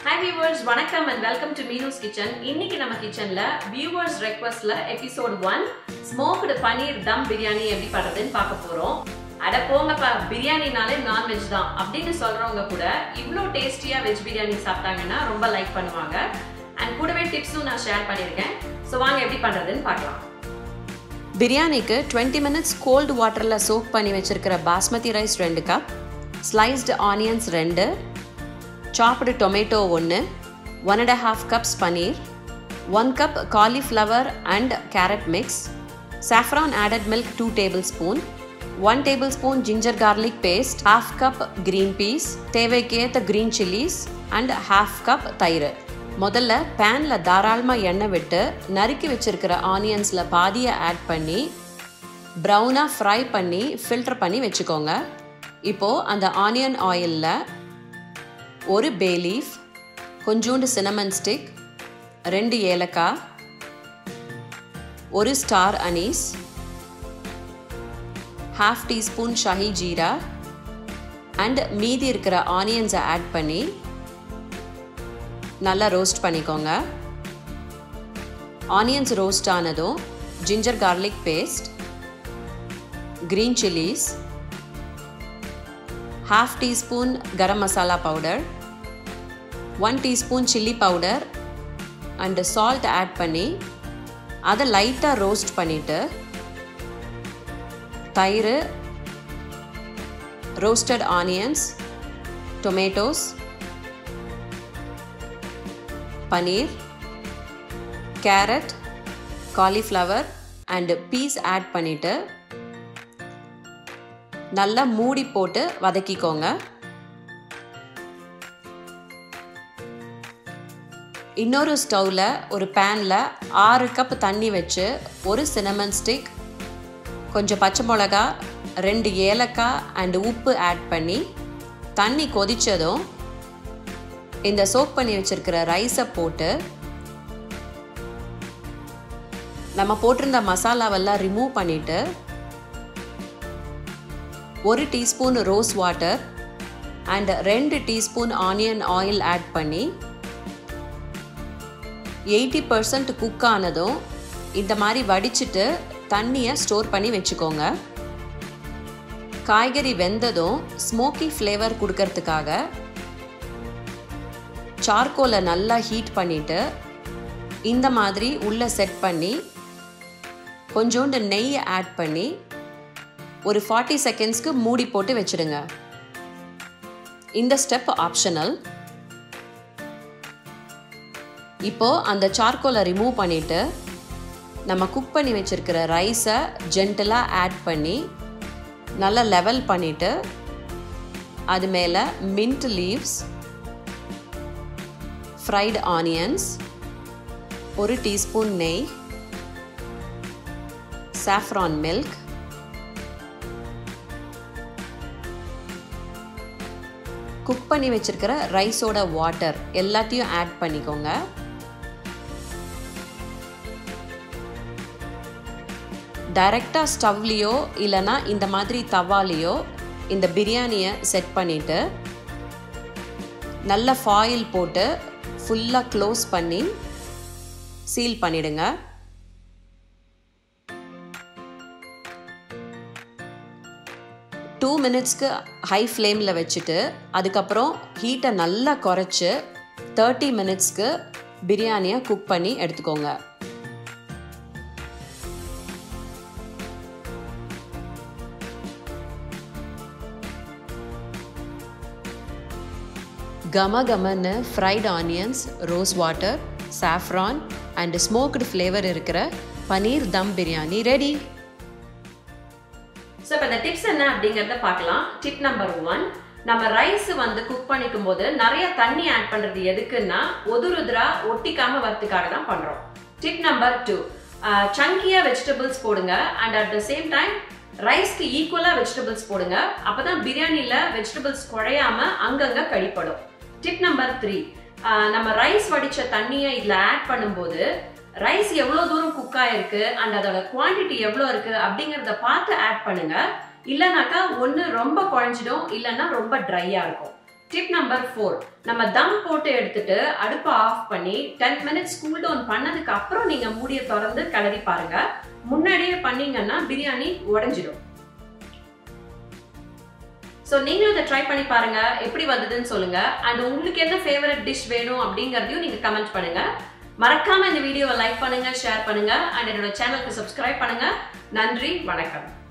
hi viewers வணக்கம் and welcome to Meenu's kitchen இன்னைக்கு நம்ம கிச்சன்ல வியூவர்ஸ் ரெக்வஸ்ட்ல episode one smoked paneer dum biryani எப்படி பண்றதுன்னு பார்க்க போறோம் அட போங்கப்பா பிரியாணினாலே நான்வெஜ் தான் அப்படின்னு சொல்றவங்க கூட இவ்வளோ டேஸ்டியா வெஜ் பிரியாணி சாப்பிட்டாங்கன்னா ரொம்ப லைக் பண்ணுவாங்க அண்ட் கூடவே டிப்ஸும் நான் ஷேர் பண்ணியிருக்கேன் ஸோ வாங்க எப்படி பண்றதுன்னு பார்க்கலாம் பிரியாணிக்கு டுவெண்ட்டி மினிட்ஸ் கோல்டு வாட்டரில் சோக் பண்ணி வச்சுருக்கிற பாஸ்மதி ரைஸ் ரெண்டு கப் ஸ்லைஸ்டு ஆனியன்ஸ் ரெண்டு சாப்டு டொமேட்டோ ஒன்று one and half cups paneer one cup cauliflower and carrot mix saffron added milk two tablespoon one tablespoon ginger garlic paste half cup green peas தேவைக்கேற்ற green chillies and half cup தயிர் முதல்ல பேனில் தாராளமாக எண்ணெய் விட்டு நறுக்கி வச்சிருக்கிற ஆனியன்ஸில் பாதியை ஆட் பண்ணி ப்ரௌனாக ஃப்ரை பண்ணி ஃபில்டர் பண்ணி வச்சுக்கோங்க இப்போது அந்த ஆனியன் ஆயிலில் ஒரு பே லீஃப் கொஞ்சோண்டு சினமன் ஸ்டிக் ரெண்டு ஏலக்காய் ஒரு star anise half teaspoon shahi jeera and மீதி இருக்கிற ஆனியன்ஸை ஆட் பண்ணி நல்லா ரோஸ்ட் பண்ணிக்கோங்க ஆனியன்ஸ் ரோஸ்ட் ஆனதும் ginger garlic paste green chillies half teaspoon garam masala powder one teaspoon chilli powder and salt add பண்ணி அதை லைட்டாக ரோஸ்ட் பண்ணிவிட்டு தயிர் roasted onions tomatoes paneer carrot cauliflower and peas add பண்ணிவிட்டு நல்லா மூடி போட்டு வதக்கிக்கோங்க இன்னொரு ஸ்டவ்வில் ஒரு பேனில் ஆறு கப் தண்ணி வச்சு ஒரு சினமன் ஸ்டிக் கொஞ்சம் பச்சை மிளகா ரெண்டு ஏலக்காய் அண்டு உப்பு ஆட் பண்ணி தண்ணி கொதித்ததும் இந்த சோக் பண்ணி வச்சிருக்கிற ரைஸை போட்டு நம்ம போட்டிருந்த மசாலாவெல்லாம் ரிமூவ் பண்ணிவிட்டு ஒரு டீஸ்பூன் ரோஸ் வாட்டர் அண்ட் ரெண்டு டீஸ்பூன் ஆனியன் ஆயில் ஆட் பண்ணி எயிட்டி பர்சன்ட் குக் ஆனதும் இந்த மாதிரி வடிச்சிட்டு தண்ணியை ஸ்டோர் பண்ணி வச்சுக்கோங்க காய்கறி வெந்ததும் ஸ்மோக்கி ஃப்ளேவர் கொடுக்கறதுக்காக சார்கோலை நல்லா ஹீட் பண்ணிவிட்டு இந்த மாதிரி உள்ளே செட் பண்ணி கொஞ்சோண்டு நெய்யை ஆட் பண்ணி ஒரு ஃபார்ட்டி செகண்ட்ஸ்க்கு மூடி போட்டு வச்சுடுங்க இந்த ஸ்டெப் ஆப்ஷனல் இப்போது அந்த சார்கோலை ரிமூவ் பண்ணிவிட்டு நம்ம குக் பண்ணி வச்சுருக்கிற ரைஸை ஜென்டலாக ஆட் பண்ணி நல்லா லெவல் பண்ணிவிட்டு அது மேலே மின்ட் லீவ்ஸ் ஃப்ரைடு ஆனியன்ஸ் ஒரு டீஸ்பூன் நெய் சாஃப்ரான் மில்க் குக் பண்ணி வச்சுருக்கிற ரைஸோட வாட்டர் எல்லாத்தையும் ஆட் பண்ணிக்கோங்க டைரெக்டாக ஸ்டவ்லேயோ இல்லைனா இந்த மாதிரி தவாலேயோ இந்த பிரியாணியை செட் பண்ணிவிட்டு நல்ல ஃபாயில் போட்டு ஃபுல்லாக க்ளோஸ் பண்ணி சீல் பண்ணிடுங்க டூ மினிட்ஸ்க்கு ஹை ஃப்ளேமில் வச்சுட்டு அதுக்கப்புறம் ஹீட்டை நல்லா குறைச்சி தேர்ட்டி மினிட்ஸ்க்கு பிரியாணியை குக் பண்ணி எடுத்துக்கோங்க கம கமன்னு fried onions rose water saffron and smoked flavour இருக்கிற பனீர் தம் பிரியாணி ரெடி ஸோ இப்போ இந்த டிப்ஸ் என்ன அப்படிங்கிறத பார்க்கலாம் டிப் நம்பர் ஒன் நம்ம ரைஸ் வந்து குக் பண்ணிக்கும் போது நிறைய தண்ணி ஆட் பண்றது எதுக்குன்னா ஒதுருதுரா ஒட்டிக்காம வரத்துக்காக தான் பண்றோம் டிப் நம்பர் டூ சங்கியா வெஜிடபிள்ஸ் போடுங்க and at the same time ரைஸ்க்கு ஈக்குவலா வெஜிடபிள்ஸ் போடுங்க அப்பதான் பிரியாணில வெஜிடபிள்ஸ் குழையாம அங்கங்க கடிப்படும் டிப் நம்பர் த்ரீ நம்ம ரைஸ் வடிச்ச தண்ணியை இதுல ஆட் பண்ணும்போது ரைஸ் எவ்வளோ தூரம் குக் ஆயிருக்கு அண்ட் அதோட குவான்டிட்டி எவ்வளோ இருக்கு அப்படிங்கிறத பார்த்து ஆட் பண்ணுங்க இல்லைனாக்கா ஒன்று ரொம்ப குழஞ்சிடும் இல்லைன்னா ரொம்ப ட்ரையாக இருக்கும் டிப் நம்பர் ஃபோர் நம்ம தம் போட்டு எடுத்துட்டு அடுப்பை ஆஃப் பண்ணி டென் மினிட்ஸ் கூல் டவுன் பண்ணதுக்கு அப்புறம் நீங்க மூடிய திறந்து கிளறி பாருங்க முன்னாடியே பண்ணீங்கன்னா பிரியாணி உடஞ்சிடும் ஸோ நீங்களும் இதை ட்ரை பண்ணி பாருங்க எப்படி வந்ததுன்னு சொல்லுங்க அண்ட் உங்களுக்கு என்ன ஃபேவரட் டிஷ் வேணும் அப்படிங்கறதையும் நீங்க கமெண்ட் பண்ணுங்க மறக்காம இந்த வீடியோவை லைக் பண்ணுங்க ஷேர் பண்ணுங்க அண்ட் என்னோட சேனலுக்கு சப்ஸ்கிரைப் பண்ணுங்க நன்றி வணக்கம்